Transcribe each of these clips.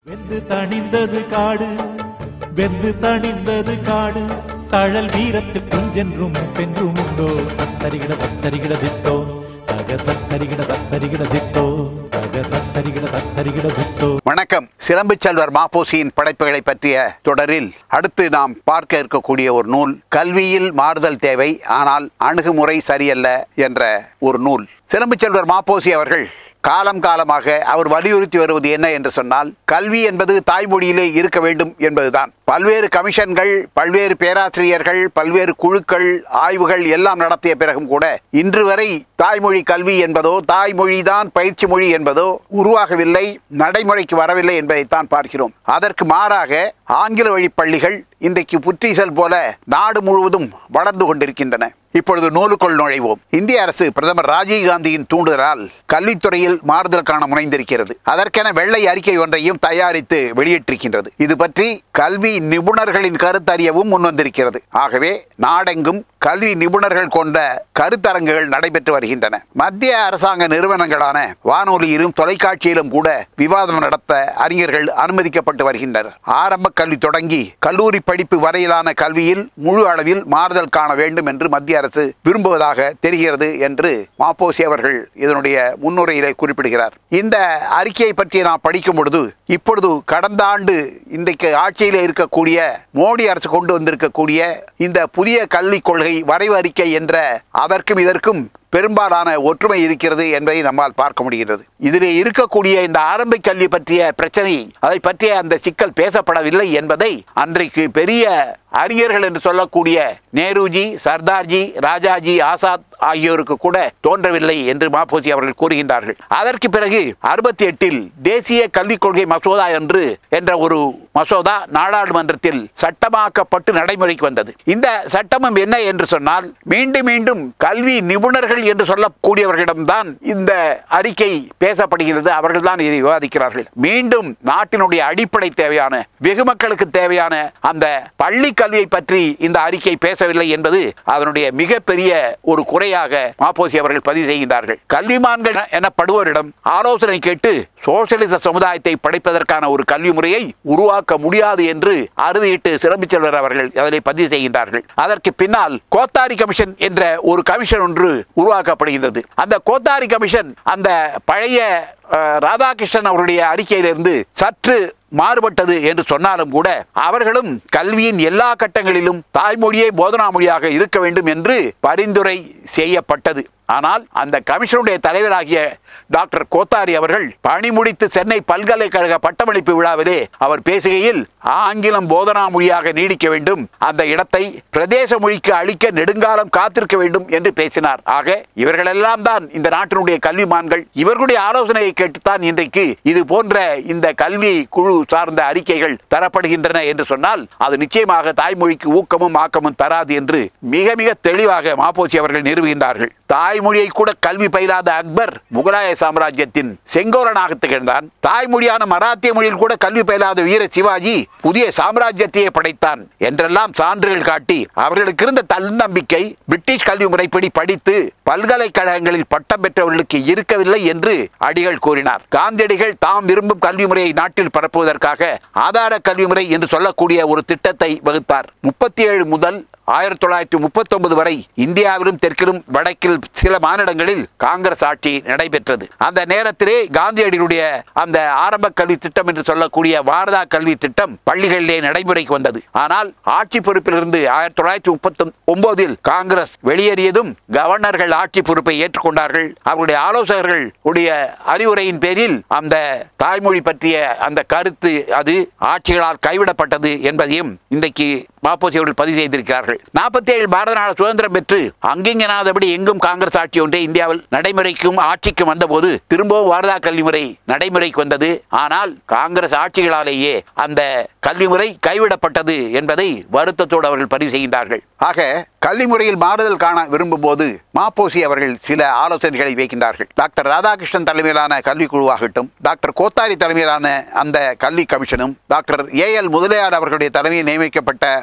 வெந்து தணிந்தது காடு வெந்து தணிந்தது காடு தழல் வீரத்தில் குஞ்சென்றும் பென்றும் உண்டோ தத்தரிகிட தத்தரிகிட தித்தோ தக தத்தரிகிட தத்தரிகிட தித்தோ தக தத்தரிகிட தத்தரிகிட தித்தோ வணக்கம் சிலம்பு செல்வர் மாப்போசியின் படைப்புகளை பற்றிய தொடரில் அடுத்து நாம் பார்க்க இருக்கக்கூடிய ஒரு நூல் கல்வியில் மாறுதல் தேவை ஆனால் அணுகுமுறை சரியல்ல என்ற ஒரு நூல் சிலம்பு செல்வர் மாப்போசி அவர்கள் காலம் காலமாக அவர் வலியுறுத்தி வருவது என்ன என்று சொன்னால் கல்வி என்பது தாய்மொழியிலே இருக்க வேண்டும் என்பதுதான் பல்வேறு கமிஷன்கள் பல்வேறு பேராசிரியர்கள் பல்வேறு குழுக்கள் ஆய்வுகள் எல்லாம் நடத்திய பிறகும் கூட இன்று வரை தாய்மொழி கல்வி என்பதோ தாய்மொழி தான் பயிற்சி மொழி என்பதோ உருவாகவில்லை நடைமுறைக்கு வரவில்லை என்பதைத்தான் பார்க்கிறோம் அதற்கு மாறாக ஆங்கில வழி பள்ளிகள் இன்றைக்கு புற்றீசல் போல நாடு முழுவதும் வளர்ந்து கொண்டிருக்கின்றன இப்பொழுது நூலுக்குள் நுழைவோம் இந்திய அரசு பிரதமர் ராஜீவ் காந்தியின் தூண்டுதலால் கல்வித்துறையில் மாறுதல் காண முனைந்திருக்கிறது அதற்கென வெள்ளை அறிக்கை ஒன்றையும் தயாரித்து வெளியிட்டிருக்கின்றது இது பற்றி கல்வி நிபுணர்களின் கருத்தறியவும் முன்வந்திருக்கிறது ஆகவே நாடெங்கும் கல்வி நிபுணர்கள் கொண்ட கருத்தரங்குகள் நடைபெற்று வருகின்றன மத்திய அரசாங்க நிறுவனங்களான வானொலியிலும் தொலைக்காட்சியிலும் கூட விவாதம் நடத்த அறிஞர்கள் அனுமதிக்கப்பட்டு வருகின்றனர் ஆரம்ப கல்வி தொடங்கி கல்லூரி படிப்பு வரையிலான கல்வியில் முழு அளவில் மாறுதல் காண வேண்டும் என்று மத்திய அரசு விரும்புவதாக தெரிகிறது என்று மாப்போசி அவர்கள் இதனுடைய முன்னுரையிலே குறிப்பிடுகிறார் இந்த அறிக்கையை பற்றி நாம் படிக்கும் பொழுது இப்பொழுது கடந்த ஆண்டு இன்றைக்கு ஆட்சியில் இருக்கக்கூடிய மோடி அரசு கொண்டு வந்திருக்கக்கூடிய இந்த புதிய கல்விக் கொள்கை வரைவு அறிக்கை என்ற அதற்கும் இதற்கும் பெரும்பாலான ஒற்றுமை இருக்கிறது என்பதை நம்மால் பார்க்க முடிகிறது இதிலே இருக்கக்கூடிய இந்த ஆரம்ப கல்வி பற்றிய பிரச்சனை அதை பற்றிய அந்த சிக்கல் பேசப்படவில்லை என்பதை அன்றைக்கு பெரிய அறிஞர்கள் என்று சொல்லக்கூடிய நேருஜி சர்தார்ஜி ராஜாஜி ஆசாத் ஆகியோருக்கு கூட தோன்றவில்லை என்று மாப்போசி அவர்கள் கூறுகின்றார்கள் அதற்கு பிறகு அறுபத்தி எட்டில் தேசிய கல்விக் கொள்கை மசோதா என்று என்ற ஒரு மசோதா நாடாளுமன்றத்தில் சட்டமாக்கப்பட்டு நடைமுறைக்கு வந்தது இந்த சட்டமும் என்ன என்று சொன்னால் மீண்டும் மீண்டும் கல்வி நிபுணர்கள் என்று சொல்லக்கூடியவர்களிடம்தான் இந்த அறிக்கை பேசப்படுகிறது அவர்கள் தான் இதை விவாதிக்கிறார்கள் மீண்டும் நாட்டினுடைய அடிப்படை தேவையான வெகு மக்களுக்கு தேவையான அந்த பள்ளி கல்வியை பற்றி இந்த அறிக்கை பேசவில்லை என்பது அதனுடைய மிகப்பெரிய ஒரு குறையாக மாப்போசி அவர்கள் பதிவு செய்கின்றார்கள் கல்விமான்கள் எனப்படுவோரிடம் ஆலோசனை கேட்டு சோசியலிச சமுதாயத்தை படைப்பதற்கான ஒரு கல்வி முறையை உருவாக்க முடியாது என்று அறுதியிட்டு சிறம்பி செல்வர் அவர்கள் அதில் பதிவு செய்கின்றார்கள் அதற்கு பின்னால் கோத்தாரி கமிஷன் என்ற ஒரு கமிஷன் ஒன்று உருவாக்கப்படுகின்றது அந்த கோத்தாரி கமிஷன் அந்த பழைய அஹ், ராதாகிருஷ்ணன் அவருடைய அறிக்கையிலிருந்து சற்று மாறுபட்டது என்று சொன்னாலும் கூட அவர்களும் கல்வியின் எல்லா கட்டங்களிலும் தாய்மொழியே போதனா மொழியாக இருக்க வேண்டும் என்று பரிந்துரை செய்யப்பட்டது ஆனால் அந்த கமிஷனுடைய தலைவராகிய டாக்டர் கோத்தாரி அவர்கள் பணி முடித்து சென்னை பல்கலைக்கழக பட்டமளிப்பு விழாவிலே அவர் பேசுகையில் ஆங்கிலம் போதனா மொழியாக நீடிக்க வேண்டும் அந்த இடத்தை பிரதேச மொழிக்கு அளிக்க நெடுங்காலம் காத்திருக்க வேண்டும் என்று பேசினார் ஆக இவர்களெல்லாம் தான் இந்த நாட்டினுடைய கல்விமான்கள் இவர்களுடைய ஆலோசனையை கேட்டுத்தான் இன்றைக்கு இது போன்ற இந்த கல்வி குழு சார்ந்த அறிக்கைகள் தரப்படுகின்றன என்று சொன்னால் அது நிச்சயமாக தாய்மொழிக்கு ஊக்கமும் ஆக்கமும் தராது என்று மிக மிக தெளிவாக மாப்போசி அவர்கள் நிறுவுகின்றார்கள் தாய்மொழியை கூட கல்வி பயிலாத அக்பர் முகலாய சாம்ராஜ்யத்தின் செங்கோரனாக திகழ்ந்தான் தாய்மொழியான மராத்திய மொழியில் கூட கல்வி பயிலாத வீர சிவாஜி புதிய சாம்ராஜ்யத்தையே படைத்தான் என்றெல்லாம் சான்றுகள் காட்டி அவர்களுக்கு இருந்த தன்னம்பிக்கை பிரிட்டிஷ் கல்வி முறைப்படி படித்து பல்கலைக்கழகங்களில் பட்டம் பெற்றவர்களுக்கு இருக்கவில்லை என்று அடிகள் கூறினார் காந்தியடிகள் தாம் விரும்பும் கல்வி முறையை நாட்டில் பரப்புவதற்காக ஆதார கல்வி முறை என்று சொல்லக்கூடிய ஒரு திட்டத்தை வகுத்தார் முப்பத்தி ஏழு முதல் ஆயிரத்தி தொள்ளாயிரத்தி முப்பத்தி ஒன்பது வரை இந்தியாவிலும் தெற்கிலும் வடக்கில் சில மாநிலங்களில் காங்கிரஸ் ஆட்சி நடைபெற்றது அந்த நேரத்திலே காந்தியடிகளுடைய அந்த ஆரம்ப கல்வி திட்டம் என்று சொல்லக்கூடிய வாரதா கல்வி திட்டம் பள்ளிகளிலே நடைமுறைக்கு வந்தது ஆனால் ஆட்சி பொறுப்பிலிருந்து ஆயிரத்தி தொள்ளாயிரத்தி முப்பத்தி ஒன்பதில் காங்கிரஸ் வெளியேறியதும் கவர்னர்கள் ஆட்சி பொறுப்பை ஏற்றுக்கொண்டார்கள் அவருடைய ஆலோசகர்கள் உடைய அறிவுரையின் பேரில் அந்த தாய்மொழி பற்றிய அந்த கருத்து அது ஆட்சிகளால் கைவிடப்பட்டது என்பதையும் இன்றைக்கு மாப்போசி அவர்கள் பதிவு செய்திருக்கிறார்கள் நாற்பத்தி ஏழு பாரத நாடு சுதந்திரம் பெற்று அங்கிங்கனாதபடி எங்கும் காங்கிரஸ் ஆட்சி ஒன்றே இந்தியாவில் நடைமுறைக்கும் ஆட்சிக்கும் வந்தபோது திரும்பவும் வாரதா கல்வி முறை நடைமுறைக்கு வந்தது ஆனால் காங்கிரஸ் ஆட்சிகளாலேயே அந்த கல்வி முறை கைவிடப்பட்டது என்பதை வருத்தத்தோடு அவர்கள் பதிவு செய்கின்றார்கள் ஆக கல்வி முறையில் மாறுதல் காண விரும்பும் போது மாப்போசி அவர்கள் சில ஆலோசனைகளை வைக்கின்றார்கள் டாக்டர் ராதாகிருஷ்ணன் தலைமையிலான கல்வி குழுவாகட்டும் டாக்டர் கோத்தாரி தலைமையிலான அந்த கல்வி கமிஷனும் டாக்டர் ஏ எல் முதலியார் அவர்களுடைய தலைமையில் நியமிக்கப்பட்ட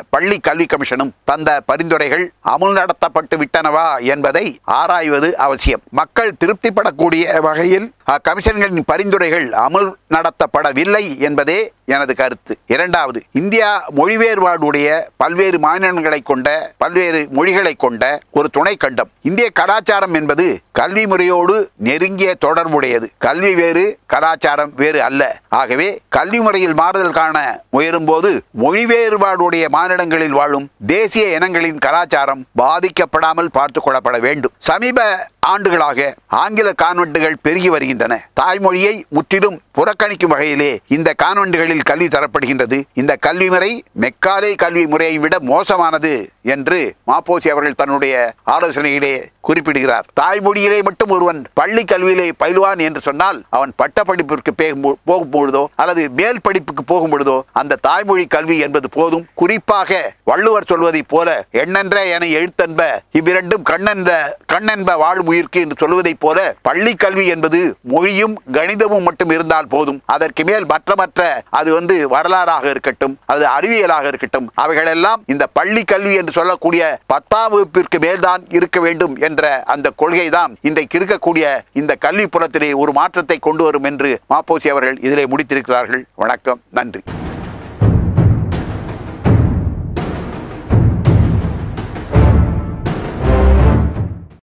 பள்ளி கல்வி கமிஷனும் தந்த பரிந்துரைகள் அமுல் நடத்தப்பட்டு விட்டனவா என்பதை ஆராய்வது அவசியம் மக்கள் திருப்திப்படக்கூடிய வகையில் அக்கமிஷன்களின் பரிந்துரைகள் அமுல் நடத்தப்படவில்லை என்பதே எனது கருத்து இரண்டாவது இந்தியா மொழி வேறுபாடுடைய பல்வேறு மாநிலங்களை கொண்ட பல்வேறு மொழிகளை கொண்ட ஒரு துணை கண்டம் இந்திய கலாச்சாரம் என்பது கல்வி முறையோடு நெருங்கிய தொடர்புடையது கல்வி வேறு கலாச்சாரம் வேறு அல்ல ஆகவே கல்வி முறையில் மாறுதல் காண முயலும் போது மொழி வேறுபாடுடைய மாநிலங்களில் வாழும் தேசிய இனங்களின் கலாச்சாரம் பாதிக்கப்படாமல் பார்த்துக் கொள்ளப்பட வேண்டும் சமீப ஆண்டுகளாக ஆங்கில கான்வென்ட்டுகள் பெருகி வருகின்றன தாய்மொழியை முற்றிலும் புறக்கணிக்கும் வகையிலே இந்த கான்வென்ட்டுகளில் கல்வி தரப்படுகின்றது இந்த கல்வி முறை மெக்காலே கல்வி முறையை விட மோசமானது என்று மாப்போசி அவர்கள் தன்னுடைய ஆலோசனையிலே குறிப்பிடுகிறார் தாய்மொழியிலே மட்டும் ஒருவன் பள்ளி கல்வியிலே பயிலுவான் என்று சொன்னால் அவன் பட்டப்படிப்பிற்கு பேகும்- போகும் பொழுதோ அல்லது மேல் படிப்புக்கு போகும் பொழுதோ அந்த தாய்மொழி கல்வி என்பது போதும் குறிப்பாக வள்ளுவர் சொல்வதைப் போல எண்ணென்ற என எழுத்தென்ப இவ்விரண்டும் கண்ணென்ற கண்ணென்ப வாழும் உயிர்க்கு என்று சொல்வதைப் போல பள்ளி கல்வி என்பது மொழியும் கணிதமும் மட்டும் இருந்தால் போதும் அதற்கு மேல் மற்ற மற்ற அது வந்து வரலாறாக இருக்கட்டும் அது அறிவியலாக இருக்கட்டும் அவைகளெல்லாம் இந்த பள்ளி கல்வி என்று சொல்லக்கூடிய பத்தாம் வகுப்பிற்கு மேல்தான் இருக்க வேண்டும் என்ற அந்த கொள்கை தான் இன்றைக்கு இருக்கக்கூடிய இந்த கல்வி புலத்திலே ஒரு மாற்றத்தை கொண்டு வரும் என்று மாப்போசி அவர்கள் இதிலே முடித்திருக்கிறார்கள் வணக்கம் நன்றி